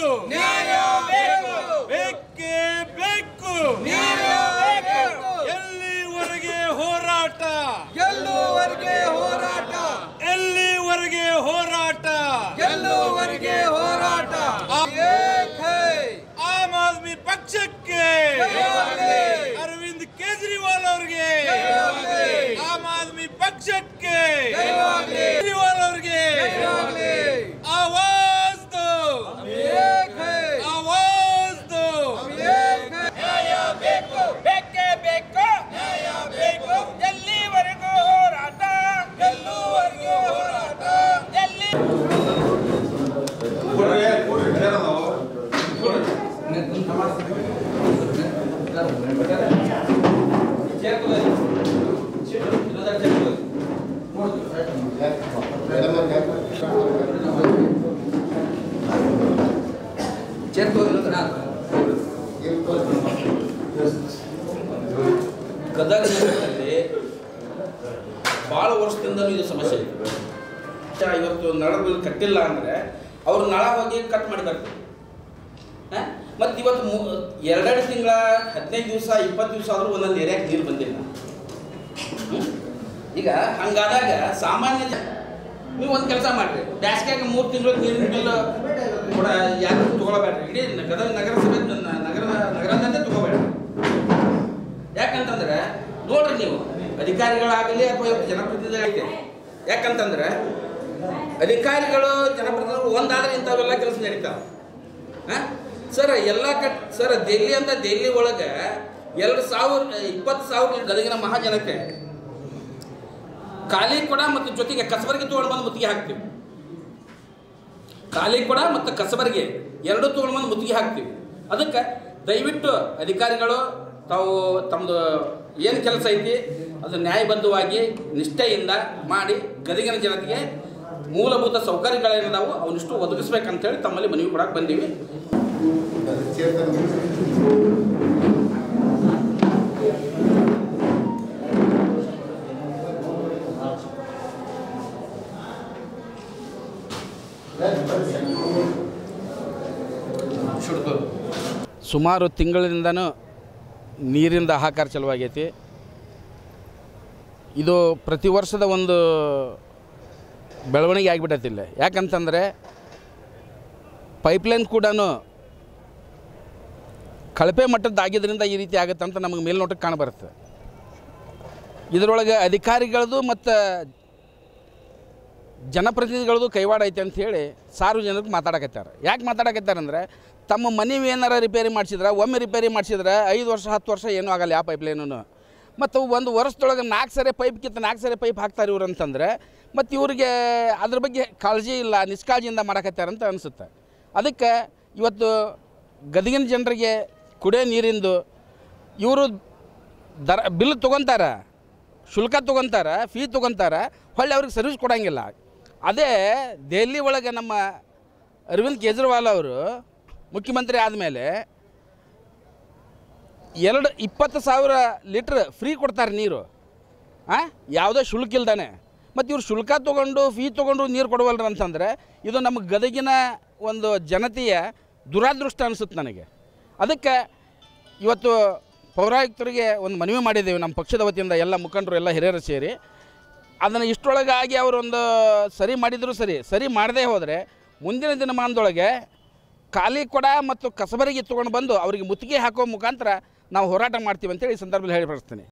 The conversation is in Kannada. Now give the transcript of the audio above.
ನ್ಯಾಯ ಬೇಕು ಬೇಕೇ ಬೇಕು ನ್ಯಾಯ ಬೇಕು ಎಲ್ಲಿವರೆಗೆ ಹೋರಾಟ ಗೆಲ್ಲುವರೆಗೆ ಹೋರಾಟ ಎಲ್ಲಿವರೆಗೆ ಹೋರಾಟ ಗೆಲ್ಲುವರೆಗೆ ಹೋರಾಟ ಏಕ್ ಹೈ ಆಮ್ ಆದ್ಮಿ ಪಕ್ಷಕ್ಕೆ ಜಯವಾಗಲಿ. ಅರವಿಂದ್ ಕೇಜ್ರಿವಾಲ್ ಅವ್ರಿಗೆ ಜಯವಾಗಲಿ. ಆಮ್ ಆದ್ಮಿ ಪಕ್ಷಕ್ಕೆ ಜಯವಾಗಲಿ. ಕೇಜ್ರಿವಾಲ್ ಅವ್ರಿಗೆ ಜಯವಾಗಲಿ. ಆವಾಜ್ ದೋ ಏಕ್ ಹೈ ಆವಾಜ್ ದೋ ಏಕ್ ಹೈ ನ್ಯಾಯ ಬೇಕು ಬೇಕೇ ಬೇಕು ನ್ಯಾಯ ಬೇಕು ಎಲ್ಲಿವರೆಗೂ ಹೋರಾಟ ಗೆಲ್ಲುವರೆಗೂ ಹೋರಾಟ ಎಲ್ಲಿ ಗದಗ ನಗರದಲ್ಲಿ ಭಾಳ ವರ್ಷದಿಂದಲೂ ಇದು ಸಮಸ್ಯೆ ಇದೆ ಚ- ಇವತ್ತು ನಳ ಬಿಲ್ ಕಟ್ಟಿಲ್ಲ ಅಂದರೆ ಅವ್ರು ನಳ ಹೋಗಿ ಕಟ್ ಮಾಡಿ ಬರ್ತಾರೆ ಮತ್ತು ಇವತ್ತು ಮೂ ಎರಡೆರಡು ತಿಂಗಳ ಹದಿನೈದು ದಿವಸ ಇಪ್ಪತ್ತು ದಿವಸ ಆದರೂ ಒಂದೊಂದು ಏರಿಯಾಕ್ಕೆ ನೀರು ಬಂದಿಲ್ಲ ಹ್ಮ್? ಈಗ ಹಂಗಾದಾಗ ಸಾಮಾನ್ಯ ಜನ ನೀವು ಒಂದು ಕೆಲಸ ಮಾಡಿರಿ ಬ್ಯಾಸ್ಗ್ಯಾಗ ಮೂರು ತಿಂಗಳು ನೀರಿನ ಬಿಲ್ ಕೂಡ ಯಾರು ತೊಗೊಳಬೇಡ್ರಿ ಇಡೀ ಗದಗ ನಗರಸಭೆ ನ- ನಗರ ನಗರದಂತೆ ತೊಗೋಬೇಡ್ರಿ ಯಾಕಂತಂದ್ರೆ ನೋಡ್ರಿ ನೀವು ಅಧಿಕಾರಿಗಳಾಗಲಿ ಅಥವಾ ಇವತ್ತು ಜನಪ್ರತಿನಿಧಿಗಳಾಗಲಿ ಯಾಕಂತಂದ್ರೆ ಅಧಿಕಾರಿಗಳು ಜನಪ್ರತಿನಿಧಿಗಳು ಒಂದಾದ್ರೆ ಇಂಥವೆಲ್ಲ ಕೆಲಸ ನಡೀತಾವೆ ಹಾಂ ಸರ್ ಎಲ್ಲ ಕಟ್ ಸರ್ ದೆಹಲಿ ಅಂತ ದೆಹಲಿ ಒಳಗೆ ಎರಡು ಸಾವಿರ ಇಪ್ಪತ್ತು ಸಾವಿರ ಗದಗಿನ ಮಹಾಜನಕ್ಕೆ ಖಾಲಿ ಕೊಡ ಮತ್ತು ಜೊತೆಗೆ ಕಸಬರಿಗೆ ತೊಗೊಂಡು ಬಂದು ಮುತ್ತಿಗೆ ಹಾಕ್ತೀವಿ ಖಾಲಿ ಕೊಡ ಮತ್ತು ಕಸಬರಿಗೆ ಎರಡು ತೊಗೊಂಡು ಬಂದು ಮುತ್ತಿಗೆ ಹಾಕ್ತೀವಿ ಅದಕ್ಕೆ ದಯವಿಟ್ಟು ಅಧಿಕಾರಿಗಳು ತಾವು ತಮ್ಮದು ಏನು ಕೆಲಸ ಐತಿ ಅದು ನ್ಯಾಯಬದ್ಧವಾಗಿ ನಿಷ್ಠೆಯಿಂದ ಮಾಡಿ ಗದಗಿನ ಜನತೆಗೆ ಮೂಲಭೂತ ಸೌಕರ್ಯಗಳೇನಿದಾವು ಅವನಿಷ್ಟು ಒದಗಿಸ್ಬೇಕಂತೇಳಿ ತಮ್ಮಲ್ಲಿ ಮನವಿ ಕೊಡಕ್ಕೆ ಬಂದೀವಿ ಸುಮಾರು ತಿಂಗಳಿಂದನೂ ನೀರಿಂದ ಹಾಹಾಕಾರ ಚಲುವಾಗೈತಿ ಇದು ಪ್ರತಿ ವರ್ಷದ ಒಂದು ಬೆಳವಣಿಗೆ ಆಗಿಬಿಟ್ಟೈತಿ ಇಲ್ಲಿ ಯಾಕಂತಂದರೆ ಪೈಪ್ಲೈನ್ ಕೂಡ ಕಳಪೆ ಮಟ್ಟದ್ದಾಗಿದ್ದರಿಂದ ಈ ರೀತಿ ಆಗುತ್ತೆ ಅಂತ ನಮಗೆ ಮೇಲ್ನೋಟಕ್ಕೆ ಕಾಣಬರುತ್ತೆ ಇದರೊಳಗೆ ಅಧಿಕಾರಿಗಳದು ಮತ್ತು ಜನಪ್ರತಿನಿಧಿಗಳದು ಕೈವಾಡ ಐತೆ ಅಂತ ಹೇಳಿ ಸಾರ್ವಜನಿಕರು ಮಾತಾಡಕತ್ತಾರೆ ಯಾಕೆ ಮಾತಾಡಕತ್ತಾರೆ ಅಂದರೆ ತಮ್ಮ ಮನೆ ಏನಾರ ರಿಪೇರಿ ಮಾಡಿಸಿದ್ರೆ ಒಮ್ಮೆ ರಿಪೇರಿ ಮಾಡಿಸಿದ್ರೆ ಐದು ವರ್ಷ ಹತ್ತು ವರ್ಷ ಏನೂ ಆಗಲ್ಲ ಯಾವ ಪೈಪ್ಲೈನು ಮತ್ತು ಒಂದು ವರ್ಷದೊಳಗೆ ನಾಲ್ಕು ಸರಿ ಪೈಪ್ ಕಿತ್ತ ನಾಲ್ಕು ಸರಿ ಪೈಪ್ ಹಾಕ್ತಾರೆ ಇವ್ರು ಅಂತಂದರೆ ಮತ್ತು ಇವ್ರಿಗೆ ಅದ್ರ ಬಗ್ಗೆ ಕಾಳಜಿ ಇಲ್ಲ ನಿಷ್ಕಾಳಜಿಯಿಂದ ಮಾಡಕತ್ತಾರೆ ಅಂತ ಅನಿಸುತ್ತೆ ಅದಕ್ಕೆ ಇವತ್ತು ಗದಗಿನ ಜನರಿಗೆ ಕುಡಿಯೋ ನೀರಿಂದು ಇವರು ದರ ಬಿಲ್ ತೊಗೊತಾರ ಶುಲ್ಕ ತೊಗೊತಾರ ಫೀ ತೊಗೊತಾರ ಹೊಳ್ಳಿ ಅವ್ರಿಗೆ ಸರ್ವಿಸ್ ಕೊಡೋಂಗಿಲ್ಲ ಅದೇ ದೆಹಲಿ ಒಳಗೆ ನಮ್ಮ ಅರವಿಂದ್ ಕೇಜ್ರಿವಾಲ್ ಅವರು ಮುಖ್ಯಮಂತ್ರಿ ಆದಮೇಲೆ ಎರಡು ಇಪ್ಪತ್ತು ಸಾವಿರ ಲೀಟ್ರ್ ಫ್ರೀ ಕೊಡ್ತಾರೆ ನೀರು ಹಾಂ ಯಾವುದೇ ಶುಲ್ಕ ಇಲ್ದಾನೆ ಮತ್ತು ಇವ್ರು ಶುಲ್ಕ ತೊಗೊಂಡು ಫೀ ತೊಗೊಂಡು ನೀರು ಕೊಡವಲ್ರ ಅಂತಂದರೆ ಇದು ನಮ್ಮ ಗದಗಿನ ಒಂದು ಜನತೆಯ ದುರಾದೃಷ್ಟ ಅನಿಸುತ್ತೆ ನನಗೆ ಅದಕ್ಕೆ ಇವತ್ತು ಪೌರಾಯುಕ್ತರಿಗೆ ಒಂದು ಮನವಿ ಮಾಡಿದ್ದೇವೆ ನಮ್ಮ ಪಕ್ಷದ ವತಿಯಿಂದ ಎಲ್ಲ ಮುಖಂಡರು ಎಲ್ಲ ಹಿರಿಯರು ಸೇರಿ ಅದನ್ನು ಇಷ್ಟರೊಳಗಾಗಿ ಅವರೊಂದು ಸರಿ ಮಾಡಿದರೂ ಸರಿ ಸರಿ ಮಾಡದೇ ಹೋದರೆ ಮುಂದಿನ ದಿನಮಾನದೊಳಗೆ ಖಾಲಿ ಕೊಡ ಮತ್ತು ಕಸಬರಿಗೆ ತೊಗೊಂಡು ಬಂದು ಅವರಿಗೆ ಮುತ್ತಿಗೆ ಹಾಕೋ ಮುಖಾಂತರ ನಾವು ಹೋರಾಟ ಮಾಡ್ತೀವಿ ಅಂತೇಳಿ ಈ ಸಂದರ್ಭದಲ್ಲಿ ಹೇಳಿಪಡಿಸ್ತೀನಿ